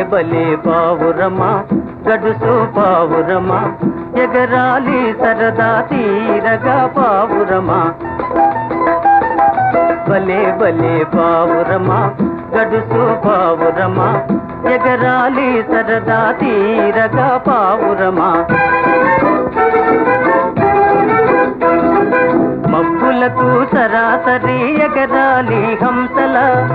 బలే పావురమా గడుసు పావురమా ఎగరాలి సరదా తీరగా పావురమా బలే బలే పావురమా గడుసు పావురమా ఎగరాలి సరదా తీరగా పావురమా మబ్బులకు సరాసరి ఎగరాలి హంసల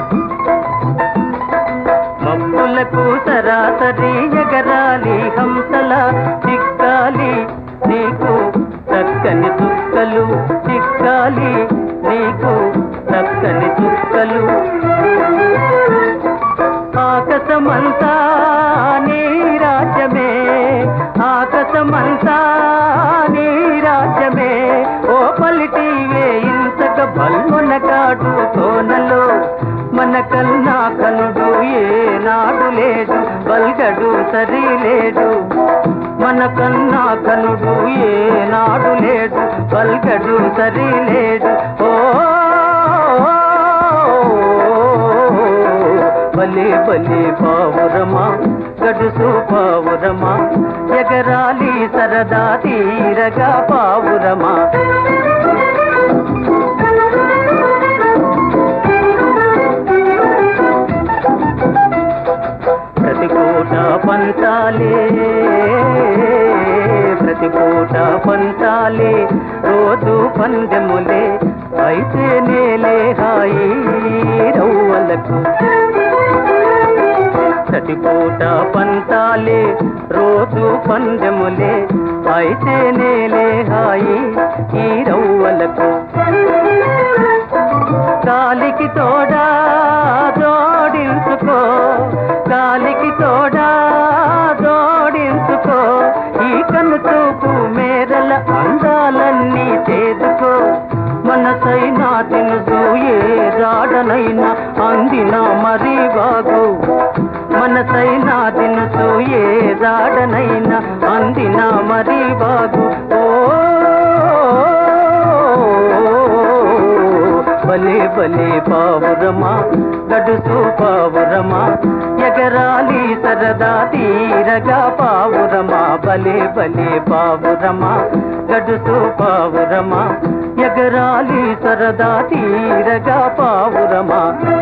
మబ్బులకు సరాసరి ఎగరాలి హంసల చిక్కాలి నీకు చక్కని చుక్కలు చిక్కాలి నీకు చక్కని చుక్కలు ఆకాశమంతా నీ రాజ్యమే ఆకాశమంతా నీ రాజ్యమే ఓ పలిటివే ఇంతక బల్మున కాడు కోనలో మన కన్నా కనుడు ఏనాడు లేడు బల్గడు సరి లేడు మన కన్నా కనుడు ఏనాడు లేడు బల్గడు సరి లేడు ఓ బలే బలే పావురమా గడుసు పావురమా ఎగరాలి సరదా తీరగా పావురమా ప్రతి పూట పంచాలే ప్రతి పూట పంచాలే రోజు పందెములే అయితే నేలే హాయి రవ్వలకు ప్రతి పూట పంచాలే రోజు పందెములే అయితే నేలే హాయి ఈ రవ్వలకు కాలికి తోడా జోడించుకో కాలికి తోడా జోడించుకో ఈ కన్ను చూపు మేరల అందాలన్నీ చేదుకో మనసైనా తినుసు ఏ జాడనైనా అందిన మరీ బాగు మనసైనా తినుసు ఏ జాడనైనా అందిన మరీ బాగు ఓ బలే బలే పావురమా గడుసు పావురమా ఎగరాలి సరదా తీరగా పావురమా బలే బలే పావురమా గడుసు పావురమా ఎగరాలి సరదా తీరగా పావురమా